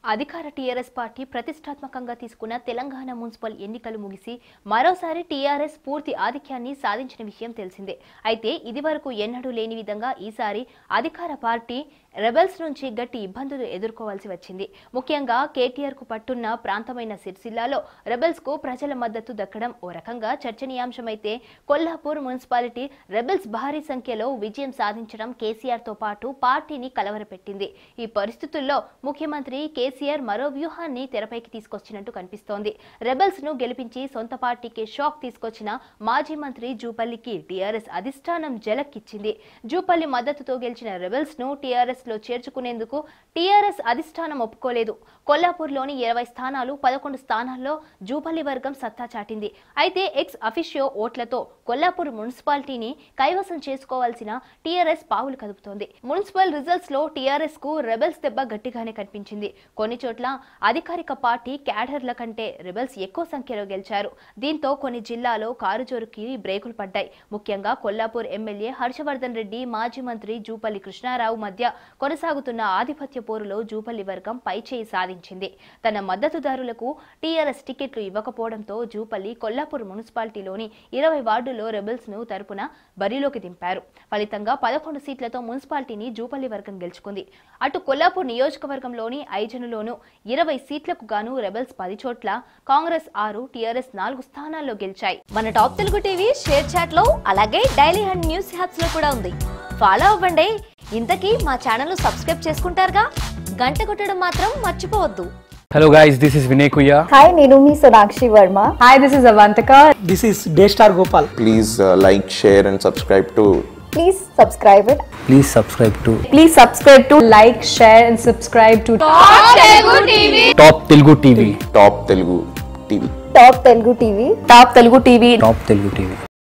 అధికార TRS party ప్రతిష్టాత్మకంగా తీసుకున్న తెలంగాణ మున్సిపల్ ఎన్నికలు ముగిసి మరోసారి టీఆర్ఎస్ పూర్తి ఆధిక్యాన్ని సాధించిన విషయం తెలిసిందే అయితే ఇదివరకు ఎన్నడూ లేని విధంగా ఈసారి అధికార పార్టీ రెబెల్స్ నుంచి గట్టి ఇబ్బందులు ఎదుర్కోవాల్సి వచ్చింది ముఖ్యంగా కేటీఆర్ కు పట్టున్న ప్రాంతమైన సిరిసిల్లాలో రెబెల్స్ కు ప్రజల మద్దతు దక్కడం ఓ రకంగా చర్చనీయాంశమైతే కొల్హాపూర్ మున్సిపాలిటీ రెబెల్స్ భారీ సంఖ్యలో విజయం సాధించడం కేసీఆర్ తో పాటు పార్టీని కలవరపెట్టింది ఈ పరిస్థితుల్లో ముఖ్యమంత్రి కేసీఆర్ మరో వ్యూహాన్ని తెరపైకి తీసుకొచ్చినట్టు కనిపిస్తోంది రెబెల్స్ ను గెలిపించి సొంత పార్టీకి షాక్ తీసుకొచ్చిన మాజీ మంత్రి జూపల్లికి టీఆర్ఎస్ అధిష్టానం జలక్కిచ్చింది జూపల్లి మద్దతుతో గెలిచిన రెబెల్స్ ను టీఆర్ఎస్ లో చేర్చుకునేందుకు టీఆర్ఎస్ అధిష్టానం ఒప్పుకోలేదు కొల్లాపూర్లోని ఇరవై స్థానాలు పదకొండు స్థానాల్లో జూపల్లి వర్గం సత్తా చాటింది అయితే ఎక్స్ అఫిషియో ఓట్లతో కొల్లాపూర్ మున్సిపాలిటీని కైవసం చేసుకోవాల్సిన టీఆర్ఎస్ పావులు కదుపుతోంది మున్సిపల్ రిజల్ట్స్ లో టీఆర్ఎస్ కు రెబెల్స్ దెబ్బ గట్టిగానే కనిపించింది కొన్ని చోట్ల అధికారిక పార్టీ క్యాడర్ల కంటే రెబెల్స్ ఎక్కువ సంఖ్యలో గెలిచారు దీంతో కొన్ని జిల్లాలో కారుజోరుకి బ్రేకులు పడ్డాయి ముఖ్యంగా కొల్లాపూర్ ఎమ్మెల్యే హర్షవర్ధన్ రెడ్డి మాజీ మంత్రి జూపల్లి కృష్ణారావు మధ్య కొనసాగుతున్న ఆధిపత్య పోరులో జూపల్లి వర్గం పైచేయి సాధించింది తన మద్దతుదారులకు టీఆర్ఎస్ టికెట్లు ఇవ్వకపోవడంతో జూపల్లి కొల్లాపూర్ మున్సిపాలిటీలోని ఇరవై వార్డుల్లో రెబెల్స్ ను తరపున బరిలోకి దింపారు ఫలితంగా పదకొండు సీట్లతో మున్సిపాలిటీని జూపల్లి వర్గం గెలుచుకుంది అటు కొల్లాపూర్ నియోజకవర్గంలోని ఐజనులోను ఇరవై సీట్లకు గాను రెబెల్స్ పది చోట్ల కాంగ్రెస్ ఆరు టీఆర్ఎస్ నాలుగు స్థానాల్లో గెలిచాయి మన top Telugu TV ShareChat లో అలాగే డైలీ హండ్ న్యూస్ హ్యాప్స్ లో కూడా ఉంది ఫాలో అవ్వండి ఇంతకీ మా ఛానల్ సబ్స్క్రైబ్ చేసుకుంటారుగా గంట కొట్టడం మాత్రం మర్చిపోవద్దు Hello guys, this is Vinay Kuya. Hi నేను మీ Sonakshi Varma Hi, this is Avantika. This is Daystar Gopal. please uh, like, share, and subscribe to please subscribe it Please subscribe to Please subscribe to like, share, and subscribe to Top Telugu TV. Top Telugu TV. Top Telugu TV Top Telugu TV. Top Telugu TV.